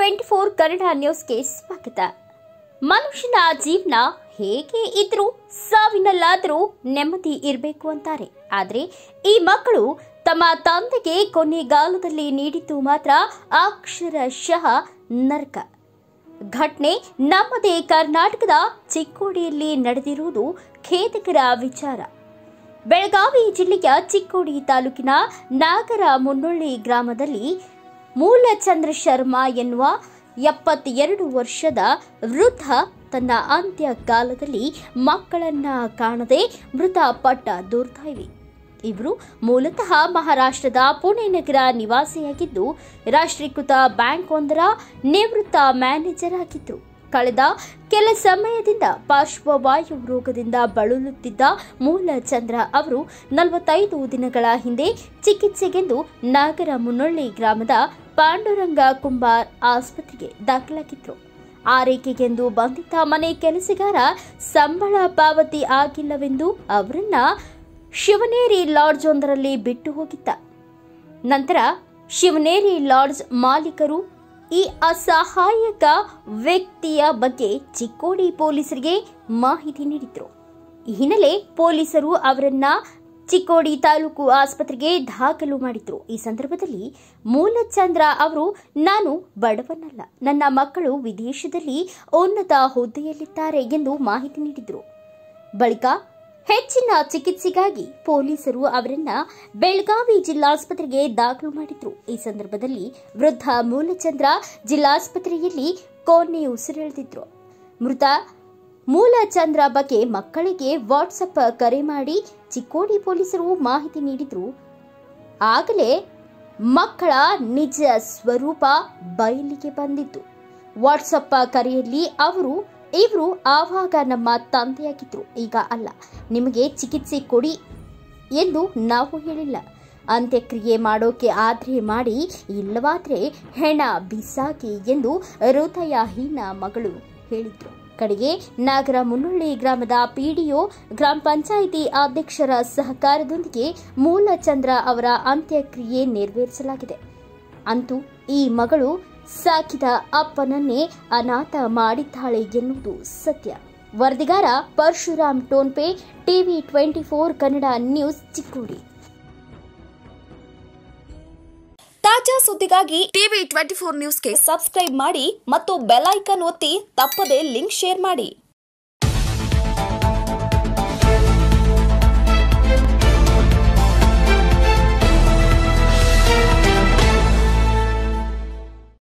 twenty four Kannada ನ್ಯೂಸ್ಗೆ ಸ್ವಾಗತ ಮನುಷ್ಯನ ಜೀವನ ಹೇಗೆ ಇದ್ರೂ ಸಾವಿನಲ್ಲಾದರೂ ನೆಮ್ಮದಿ ಇರಬೇಕು ಅಂತಾರೆ ಆದರೆ ಈ ಮಕ್ಕಳು ತಮ್ಮ ತಂದೆಗೆ ಕೊನೆಗಾಲದಲ್ಲಿ ನೀಡಿದ್ದು ಮಾತ್ರ ಅಕ್ಷರಶಃ ನರಕ ಘಟನೆ ನಮ್ಮದೇ ಕರ್ನಾಟಕದ ಚಿಕ್ಕೋಡಿಯಲ್ಲಿ ನಡೆದಿರುವುದು ಖೇದಕರ ವಿಚಾರ ಬೆಳಗಾವಿ ಜಿಲ್ಲೆಯ ಚಿಕ್ಕೋಡಿ ತಾಲೂಕಿನ ನಾಗರ ಮುನ್ನೊಳ್ಳಿ ಗ್ರಾಮದಲ್ಲಿ ಮೂಲಚಂದ್ರ ಶರ್ಮಾ ಎನ್ನುವ ಎಪ್ಪತ್ತೆರಡು ವರ್ಷದ ವೃದ್ಧ ತನ್ನ ಅಂತ್ಯಕಾಲದಲ್ಲಿ ಮಕ್ಕಳನ್ನ ಕಾಣದೆ ಮೃತಪಟ್ಟ ದುರ್ದೈವಿ ಇವರು ಮೂಲತಃ ಮಹಾರಾಷ್ಟ್ರದ ಪುಣೆ ನಗರ ನಿವಾಸಿಯಾಗಿದ್ದು ರಾಷ್ಟ್ರೀಕೃತ ಬ್ಯಾಂಕ್ ಒಂದರ ನಿವೃತ್ತ ಮ್ಯಾನೇಜರ್ ಆಗಿದ್ರು ಕಳೆದ ಕೆಲ ಸಮಯದಿಂದ ಪಾರ್ಶ್ವವಾಯು ರೋಗದಿಂದ ಬಳಲುತ್ತಿದ್ದ ಮೂಲಚಂದ್ರ ಅವರು ನಲವತ್ತೈದು ದಿನಗಳ ಹಿಂದೆ ಚಿಕಿತ್ಸೆಗೆಂದು ನಾಗರ ಮುನ್ನೊಳ್ಳಿ ಗ್ರಾಮದ ಪಾಂಡುರಂಗ ಕುಂಬಾರ್ ಆಸ್ಪತ್ರೆಗೆ ದಾಖಲಾಗಿದ್ರು ಆರೈಕೆಗೆಂದು ಬಂದಿದ್ದ ಮನೆ ಕೆಲಸಗಾರ ಸಂಬಳ ಪಾವತಿ ಆಗಿಲ್ಲವೆಂದು ಅವರನ್ನ ಶಿವನೇರಿ ಲಾಡ್ಜ್ ಒಂದರಲ್ಲಿ ಬಿಟ್ಟು ಹೋಗಿದ್ದ ನಂತರ ಶಿವನೇರಿ ಲಾಡ್ಜ್ ಮಾಲೀಕರು ಈ ಅಸಹಾಯಕ ವ್ಯಕ್ತಿಯ ಬಗ್ಗೆ ಚಿಕ್ಕೋಡಿ ಪೊಲೀಸರಿಗೆ ಮಾಹಿತಿ ನೀಡಿದ್ರು ಈ ಹಿನ್ನೆಲೆ ಪೊಲೀಸರು ಅವರನ್ನ ಚಿಕ್ಕೋಡಿ ತಾಲೂಕು ಆಸ್ಪತ್ರೆಗೆ ದಾಖಲು ಮಾಡಿದ್ರು ಈ ಸಂದರ್ಭದಲ್ಲಿ ಮೂಲಚಂದ್ರ ಅವರು ನಾನು ಬಡವನಲ್ಲ ನನ್ನ ಮಕ್ಕಳು ವಿದೇಶದಲ್ಲಿ ಉನ್ನತ ಹುದ್ದೆಯಲ್ಲಿದ್ದಾರೆ ಎಂದು ಮಾಹಿತಿ ನೀಡಿದ್ರು ಬಳಿಕ ಹೆಚ್ಚಿನ ಚಿಕಿತ್ಸೆಗಾಗಿ ಪೊಲೀಸರು ಅವರನ್ನ ಬೆಳಗಾವಿ ಜಿಲ್ಲಾಸ್ಪತ್ರೆಗೆ ದಾಖಲು ಮಾಡಿದ್ರು ಈ ಸಂದರ್ಭದಲ್ಲಿ ವೃದ್ಧ ಮೂಲಚಂದ್ರ ಜಿಲ್ಲಾಸ್ಪತ್ರೆಯಲ್ಲಿ ಕೊನೆ ಉಸಿರೆಳೆದಿದ್ರು ಮೃತ ಮೂಲಚಂದ್ರ ಬಗ್ಗೆ ಮಕ್ಕಳಿಗೆ ವಾಟ್ಸಪ್ ಕರೆ ಮಾಡಿ ಚಿಕ್ಕೋಡಿ ಪೊಲೀಸರು ಮಾಹಿತಿ ನೀಡಿದ್ರು ಆಗಲೇ ಮಕ್ಕಳ ನಿಜ ಸ್ವರೂಪ ಬಯಲಿಗೆ ಬಂದಿತ್ತು ವಾಟ್ಸಪ್ ಕರೆಯಲ್ಲಿ ಅವರು ಇವರು ಆವಾಗ ನಮ್ಮ ತಂದೆಯಾಗಿದ್ರು ಈಗ ಅಲ್ಲ ನಿಮಗೆ ಚಿಕಿತ್ಸೆ ಕೊಡಿ ಎಂದು ನಾವು ಹೇಳಿಲ್ಲ ಅಂತ್ಯಕ್ರಿಯೆ ಮಾಡೋಕೆ ಆದ್ರೆ ಮಾಡಿ ಇಲ್ಲವಾದ್ರೆ ಹೆಣ ಬಿಸಾಕಿ ಎಂದು ಹೃದಯಹೀನ ಮಗಳು ಹೇಳಿದ್ರು ಕಡೆಗೆ ನಾಗರ ಮುನ್ನೊಳ್ಳಿ ಗ್ರಾಮದ ಪಿಡಿಒ ಗ್ರಾಮ ಪಂಚಾಯಿತಿ ಅಧ್ಯಕ್ಷರ ಸಹಕಾರದೊಂದಿಗೆ ಮೂಲಚಂದ್ರ ಅವರ ಅಂತ್ಯಕ್ರಿಯೆ ನೆರವೇರಿಸಲಾಗಿದೆ ಅಂತೂ ಈ ಮಗಳು ಸಾಕಿದ ಅಪ್ಪನನ್ನೇ ಅನಾಥ ಮಾಡಿದ್ದಾಳೆ ಎನ್ನುವುದು ಸತ್ಯ ವರದಿಗಾರ Parashuram Tonpe TV twenty four Kannada news Chikkodi ತಾಜಾ ಸುದ್ದಿಗಾಗಿ ಟಿವಿ ಟ್ವೆಂಟಿ ಫೋರ್ ನ್ಯೂಸ್ಗೆ ಸಬ್ಸ್ಕ್ರೈಬ್ ಮಾಡಿ ಮತ್ತು ಬೆಲ್ ಐಕಾನ್ ಒತ್ತಿ ತಪ್ಪದೇ ಲಿಂಕ್ ಶೇರ್ ಮಾಡಿ